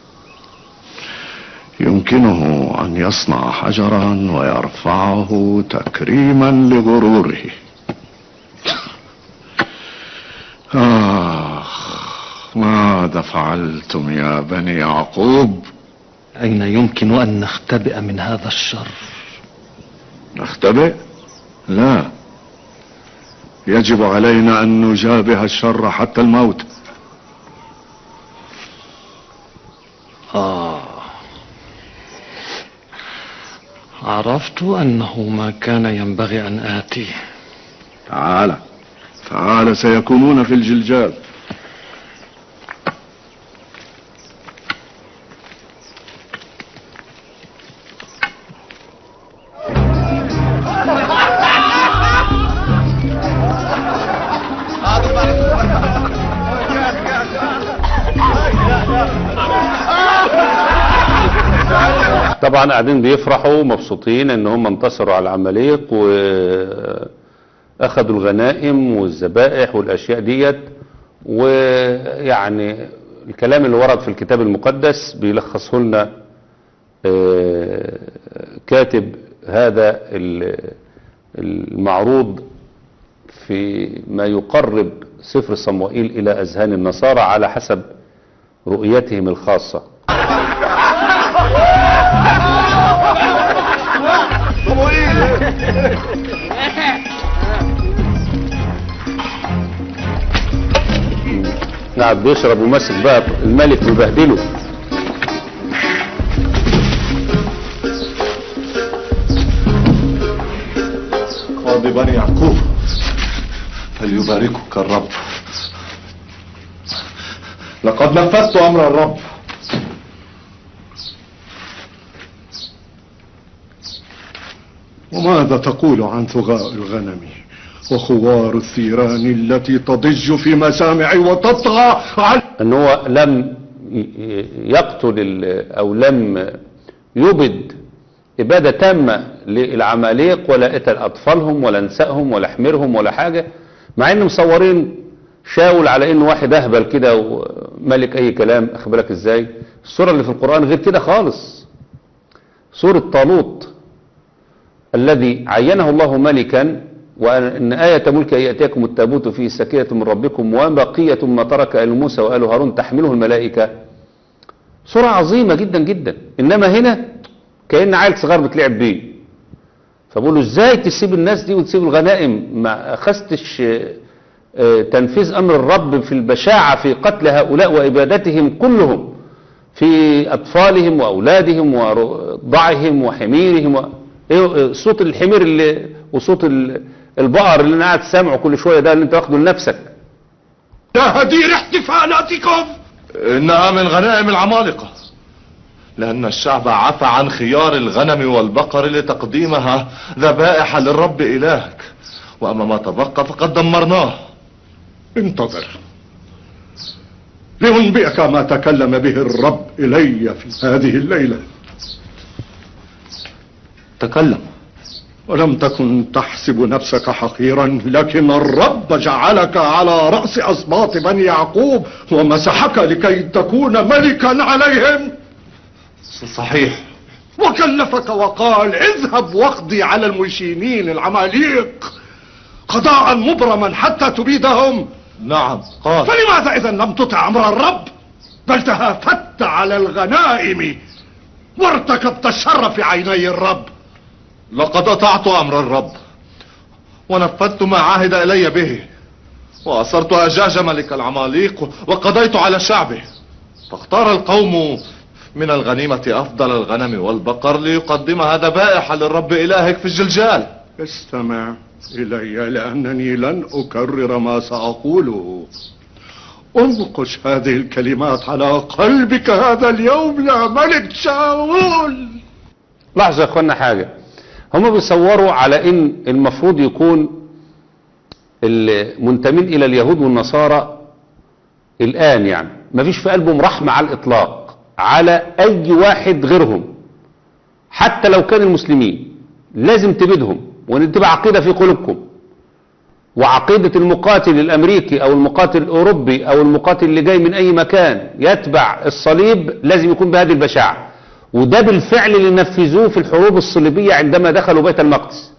يمكنه أن يصنع حجرا ويرفعه تكريما لغروره آخ ماذا فعلتم يا بني يعقوب أين يمكن أن نختبئ من هذا الشر نختبئ لا يجب علينا أن نجابه الشر حتى الموت آه عرفت أنه ما كان ينبغي أن آتيه تعال تعال سيكونون في الجلجال طبعا قاعدين بيفرحوا مبسوطين ان هم انتصروا على العماليق واخدوا الغنائم والذبائح والاشياء ديت ويعني الكلام اللي ورد في الكتاب المقدس بيلخصه لنا آه، كاتب هذا ال- المعروض في ما يقرب سفر صموئيل الى اذهان النصارى على حسب رؤيتهم الخاصه قاعد بيشرب وماسك بقى الملك ويبهدله قاضي بني يعقوب فليباركك الرب لقد نفذت امر الرب وماذا تقول عن ثغاء الغنم وخوار الثيران التي تضج في مسامع وتطغى على ان هو لم ي- يقتل ال- او لم يبد ابادة تامة للعماليق ولا قتل اطفالهم ولا نسائهم ولا حميرهم ولا حاجة مع ان مصورين شاول على انه واحد اهبل كده وملك اي كلام اخبرك ازاي الصورة اللي في القرآن غير كده خالص سورة طالوت الذي عينه الله ملكا وأن آية ملك أن يأتيكم التابوت فيه سكينة من ربكم وبقية ما ترك آل موسى وآل هارون تحمله الملائكة سورة عظيمة جدا جدا إنما هنا كأن عيل صغير بتلعب بيه فبقول له ازاي تسيب الناس دي وتسيب الغنائم ما أخذتش آه، آه، تنفيذ أمر الرب في البشاعة في قتل هؤلاء وإبادتهم كلهم في أطفالهم وأولادهم ورضعهم وحميرهم و... إيه صوت الحمير اللي وصوت ال- البقر اللي انا قاعد سامعه كل شويه ده اللي انت واخده لنفسك تهدير احتفالاتكم انها من غنائم العمالقة لان الشعب عفى عن خيار الغنم والبقر لتقديمها ذبائح للرب الهك واما ما تبقى فقد دمرناه انتظر لأنبئك ما تكلم به الرب إلي في هذه الليلة تكلم ولم تكن تحسب نفسك حقيرا لكن الرب جعلك على رأس أسباط بني يعقوب ومسحك لكي تكون ملكا عليهم صحيح وكلفك وقال اذهب واقضي على المشينين العماليق قضاء مبرما حتى تبيدهم نعم قال فلماذا إذا لم تطع أمر الرب بل تهافت على الغنائم وارتكبت الشر في عيني الرب لقد اطعت امر الرب ونفذت ما عهد الي به واصرت اجاج ملك العماليق وقضيت على شعبه فاختار القوم من الغنيمة افضل الغنم والبقر ليقدمها ذبائح للرب الهك في الجلجال استمع إلي لأنني لن أكرر ما سأقوله انقش هذه الكلمات على قلبك هذا اليوم يا ملك شاول لاحظوا يا اخوانا حاجة هم بيصوروا على ان المفروض يكون المنتمين الى اليهود والنصارى الان يعني ما فيش في قلبهم رحمة على الاطلاق على اي واحد غيرهم حتى لو كان المسلمين لازم تبيدهم وان تبقى عقيدة في قلوبكم وعقيدة المقاتل الامريكي او المقاتل الاوروبي او المقاتل اللي جاي من اي مكان يتبع الصليب لازم يكون بهذه البشاعة وده بالفعل اللي نفذوه في الحروب الصليبية عندما دخلوا بيت المقدس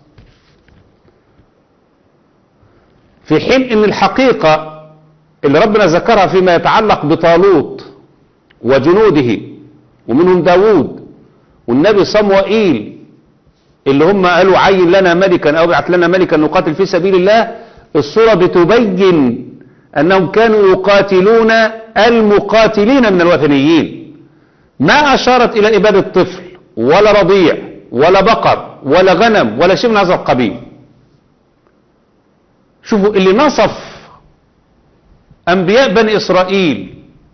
في حين ان الحقيقة اللي ربنا ذكرها فيما يتعلق بطالوت وجنوده ومنهم داوود والنبي صموئيل اللي هم قالوا عين لنا ملكا او ابعث لنا ملكا نقاتل في سبيل الله الصورة بتبين انهم كانوا يقاتلون المقاتلين من الوثنيين ما اشارت الى ابادة طفل ولا رضيع ولا بقر ولا غنم ولا شيء من هذا القبيل شوفوا اللي نصف انبياء بني اسرائيل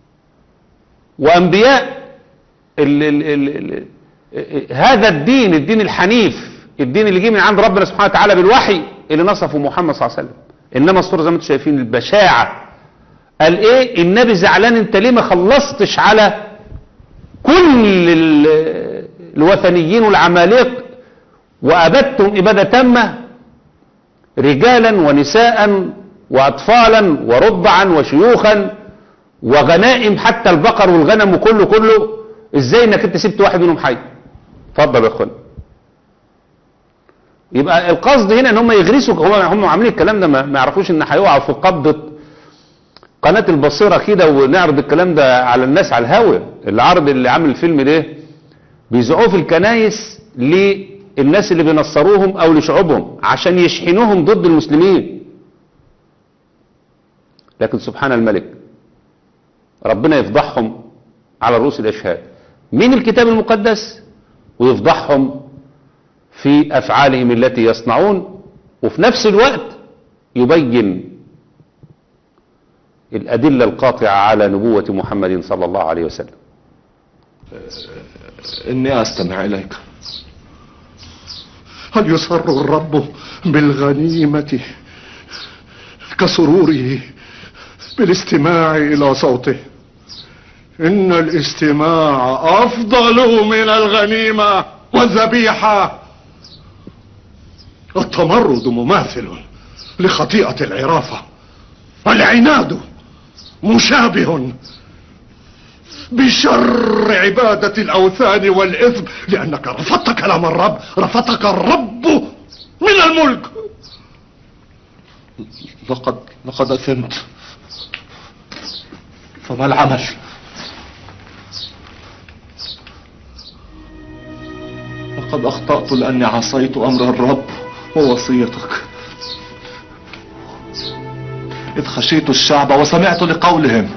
وانبياء ال ال ال ال هذا الدين الدين الحنيف الدين اللي جه من عند ربنا سبحانه وتعالى بالوحي اللي نصفه محمد صلى الله عليه وسلم انما الصوره زي ما انتم شايفين البشاعه قال ايه النبي زعلان انت ليه ما خلصتش على كل ال- الوثنيين والعماليق وابدتم اباده تامه رجالا ونساء واطفالا ورضعا وشيوخا وغنائم حتى البقر والغنم وكله كله ازاي انك انت سبت واحد منهم حي اتفضل يا اخوان يبقى القصد هنا ان هم يغرسوا هم هم عاملين الكلام ده ما ما يعرفوش ان هيقعوا في قبضه قناه البصيره كده ونعرض الكلام ده على الناس على الهوا العرض اللي عامل الفيلم ده بيذيعوه في الكنايس للناس اللي بينصروهم او لشعوبهم عشان يشحنوهم ضد المسلمين لكن سبحان الملك ربنا يفضحهم على رؤوس الاشهاد من الكتاب المقدس ويفضحهم في افعالهم التي يصنعون وفي نفس الوقت يبين الادله القاطعه على نبوه محمد صلى الله عليه وسلم اني استمع اليك هل يسر الرب بالغنيمة كسروره بالاستماع إلى صوته إن الاستماع أفضل من الغنيمة والذبيحة التمرد مماثل لخطيئة العرافة العناد مشابه بشر عبادة الأوثان والإثم لأنك رفضت كلام الرب رفضك الرب من الملك لقد لقد اثمت فما العمل لقد اخطأت لاني عصيت امر الرب ووصيتك اذ خشيت الشعب وسمعت لقولهم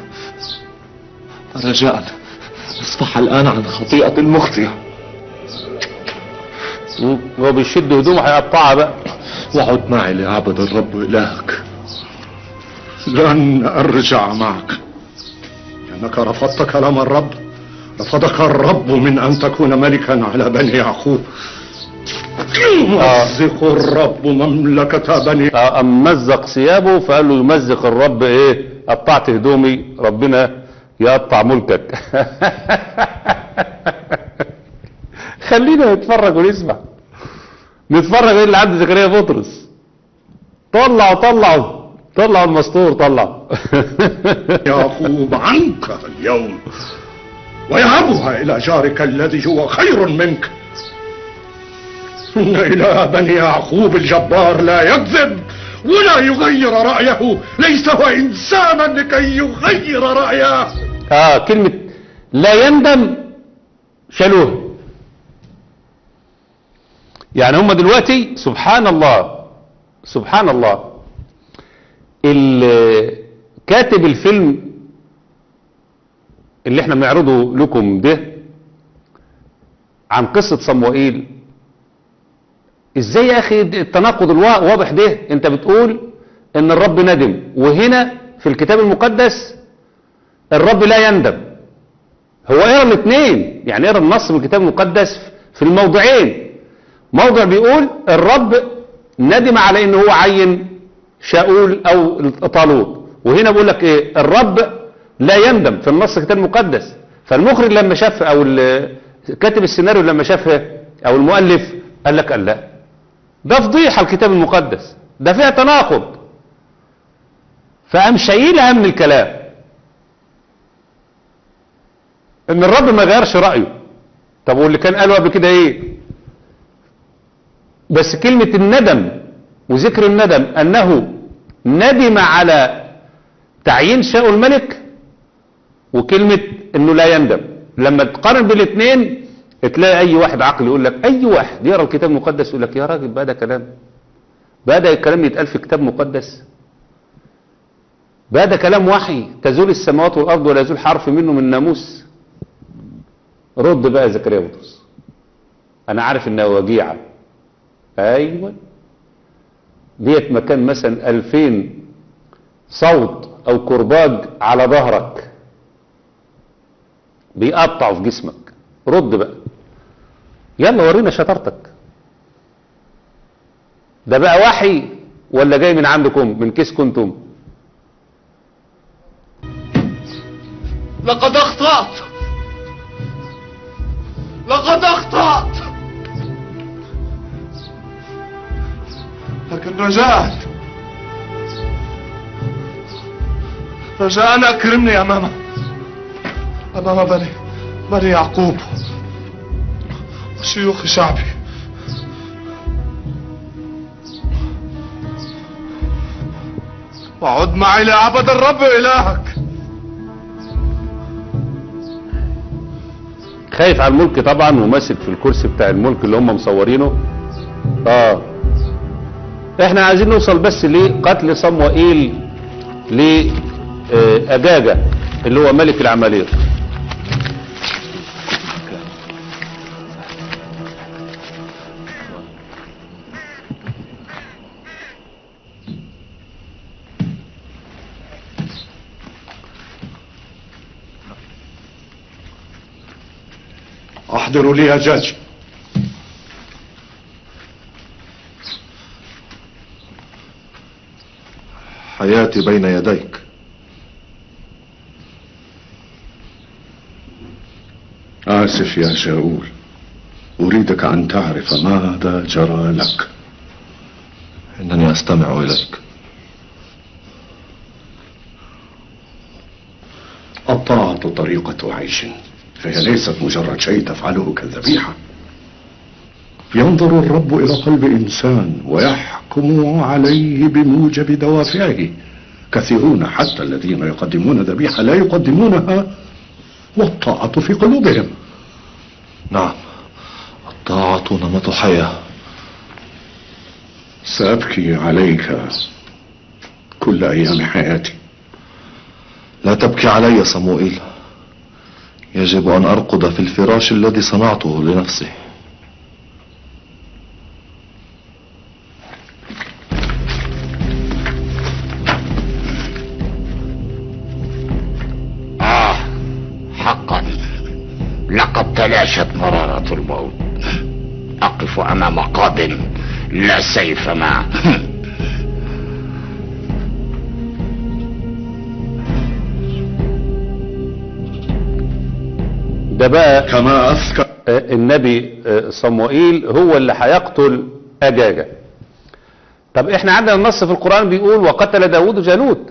رجاء اصفح الان عن خطيئة المخطئة هو بيشد هدومه هيقطعها بقى وعد معي لأعبد الرب إلهك لن أرجع معك لأنك رفضت كلام الرب رفضك الرب من أن تكون ملكا على بني يعقوب يمزق الرب مملكة بني آه، أم مزق ثيابه فقال له يمزق الرب ايه قطعت هدومي ربنا يقطع ملكك خلينا نتفرج ونسمع نتفرج ايه اللي عند زكريا بطرس طلعوا طلعوا طلعوا المستور طلعوا يعقوب عنك اليوم ويهبها إلى جارك الذي هو خير منك إن إله بني يعقوب الجبار لا يكذب ولا يغير رأيه ليس هو إنسانا لكي يغير رأيه اه كلمة لا يندم شالوها يعني هم دلوقتي سبحان الله سبحان الله ال- كاتب الفيلم اللي احنا بنعرضه لكم ده عن قصة صموئيل ازاي يا اخي التناقض الوا- الواضح ده انت بتقول ان الرب ندم وهنا في الكتاب المقدس الرب لا يندم هو اقرا الاثنين يعني اقرا النص من الكتاب المقدس في الموضعين موضع بيقول الرب ندم على ان هو عين شاول او طالوت وهنا بيقول لك ايه الرب لا يندم في النص الكتاب المقدس فالمخرج لما شاف او ال- كاتب السيناريو لما شافها او المؤلف قال لك قال لا ده فضيحه الكتاب المقدس ده فيها تناقض فقام شايلها من الكلام ان الرب ما غيرش رايه طب واللي كان قاله قبل كده ايه بس كلمة الندم وذكر الندم انه ندم على تعيين شاء الملك وكلمة انه لا يندم لما تقارن بالاثنين تلاقي اي واحد عقل يقول لك اي واحد يقرا الكتاب المقدس يقول لك يا راجل بقى ده كلام بقى ده الكلام يتقال في كتاب مقدس بقى ده كلام وحي تزول السماوات والارض ولا يزول حرف منه من ناموس رد بقى يا زكريا بطرس انا عارف انها وجيعه ايوه ديت مكان مثلا 2000 صوت او كرباج على ظهرك بيقطعوا في جسمك رد بقى يلا ورينا شطارتك ده بقى وحي ولا جاي من عندكم من كيس كنتم لقد أخطأت لقد أخطأت لكن رجاء رجاء أكرمني أمام أمام بني بني يعقوب وشيوخ شعبي وعد معي لأعبد الرب إلهك خايف على الملك طبعا وماسك في الكرسي بتاع الملك اللي هم مصورينه اه احنا عايزين نوصل بس لقتل صموئيل لأجاجة اللي هو ملك العماليق احضروا لي أجاج حياتي بين يديك آسف يا شاول أريدك أن تعرف ماذا جرى لك إنني أستمع إليك الطاعة طريقة عيش فهي ليست مجرد شيء تفعله كالذبيحة ينظر الرب إلى قلب إنسان ويحكم عليه بموجب دوافعه كثيرون حتى الذين يقدمون ذبيحة لا يقدمونها والطاعة في قلوبهم نعم الطاعة نمط حياة سأبكي عليك كل أيام حياتي لا تبكي علي صموئيل يجب أن أرقد في الفراش الذي صنعته لنفسي آه حقا لقد تلاشت مرارة الموت أقف أمام قاض لا سيف معه ده بقى كما أذكر آه، النبي آه، صموئيل هو اللي هيقتل أجاجة طب احنا عندنا النص في القرآن بيقول وقتل داود جالوت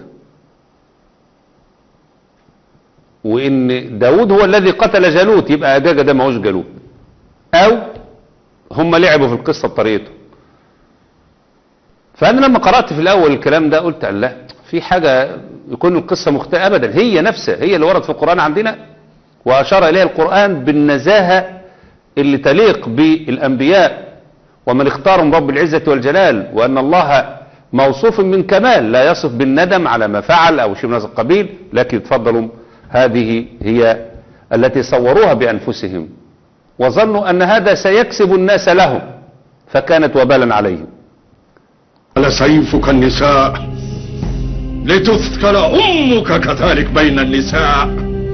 وان داود هو الذي قتل جالوت يبقى أجاجة ده ماهوش جالوت او هم لعبوا في القصة بطريقته فأنا لما قرأت في الأول الكلام ده قلت لا في حاجة يكون القصة مختلفة أبدا هي نفسها هي اللي ورد في القرآن عندنا وأشار إليها القرآن بالنزاهة اللي تليق بالأنبياء ومن اختارهم رب العزة والجلال وأن الله موصوف من كمال لا يصف بالندم على ما فعل أو شيء من هذا القبيل لكن تفضلوا هذه هي التي صوروها بأنفسهم وظنوا أن هذا سيكسب الناس لهم فكانت وبالا عليهم على سيفك النساء لتثكل أمك كذلك بين النساء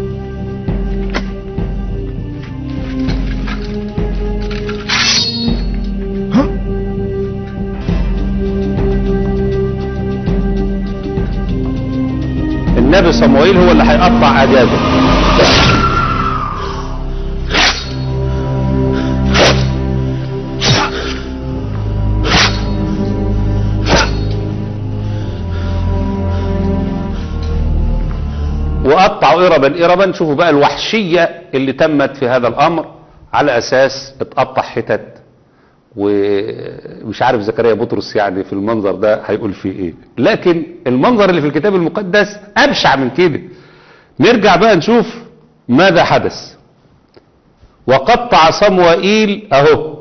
النبي صموئيل هو اللي هيقطع أجازه وقطعوا إربا إربا شوفوا بقى الوحشية اللي تمت في هذا الأمر على أساس اتقطع حتت ومش عارف زكريا بطرس يعني في المنظر ده هيقول فيه ايه لكن المنظر اللي في الكتاب المقدس أبشع من كده نرجع بقى نشوف ماذا حدث وقطع صموئيل أهو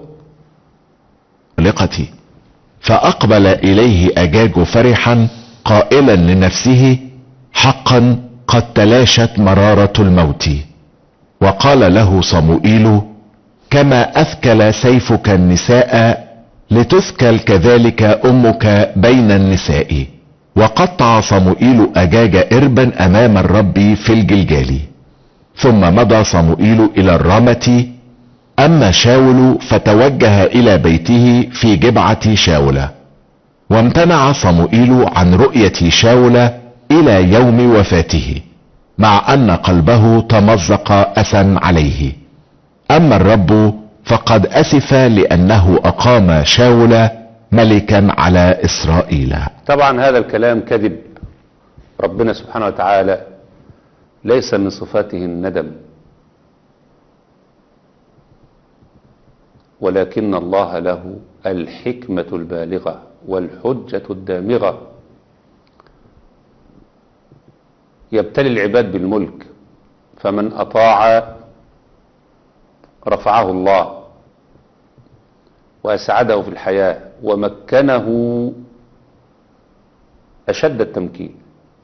لقتي فأقبل إليه أجاج فرحا قائلا لنفسه حقا قد تلاشت مرارة الموت وقال له صموئيل كما أثكل سيفك النساء لتثكل كذلك أمك بين النساء وقطع صموئيل أجاج إربا أمام الرب في الجلجال ثم مضى صموئيل إلى الرمة أما شاول فتوجه إلى بيته في جبعة شاول وامتنع صموئيل عن رؤية شاول إلى يوم وفاته مع أن قلبه تمزق أسا عليه أما الرب فقد أسف لأنه أقام شاول ملكا على إسرائيل طبعا هذا الكلام كذب ربنا سبحانه وتعالى ليس من صفاته الندم ولكن الله له الحكمة البالغة والحجة الدامغة يبتلي العباد بالملك فمن أطاع رفعه الله وأسعده في الحياة ومكنه أشد التمكين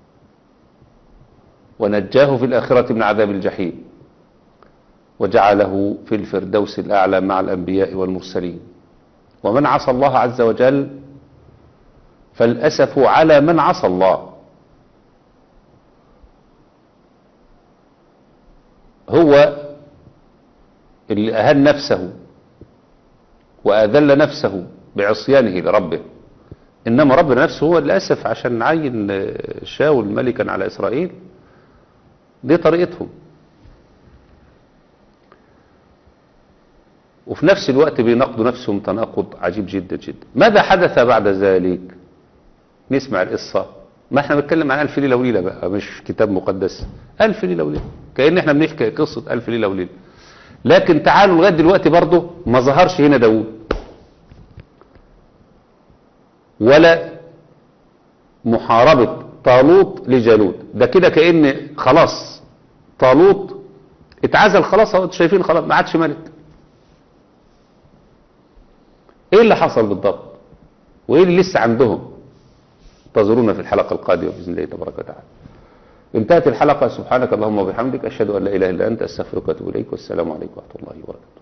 ونجاه في الآخرة من عذاب الجحيم وجعله في الفردوس الأعلى مع الأنبياء والمرسلين ومن عصى الله عز وجل فالأسف على من عصى الله هو اللي أهان نفسه وأذل نفسه بعصيانه لربه إنما ربنا نفسه هو اللي أسف عشان عين شاول ملكا على إسرائيل دي طريقتهم وفي نفس الوقت بيناقضوا نفسهم تناقض عجيب جدا جدا ماذا حدث بعد ذلك نسمع القصة ما احنا بنتكلم عن ألف ليلة وليلة بقى مش كتاب مقدس ألف ليلة وليلة كأن احنا بنحكي قصة ألف ليلة وليلة لكن تعالوا لغاية دلوقتي برضه ما ظهرش هنا داوود ولا محاربة طالوت لجالوت ده كده كأن خلاص طالوت اتعزل خلاص اهو انتوا شايفين خلاص ما عادش ملك ايه اللي حصل بالضبط وايه اللي لسه عندهم انتظرونا في الحلقة القادمة بإذن الله تبارك وتعالى انتهت الحلقة سبحانك اللهم وبحمدك أشهد أن لا إله إلا أنت أستغفرك وأتوب إليك والسلام عليكم ورحمة الله وبركاته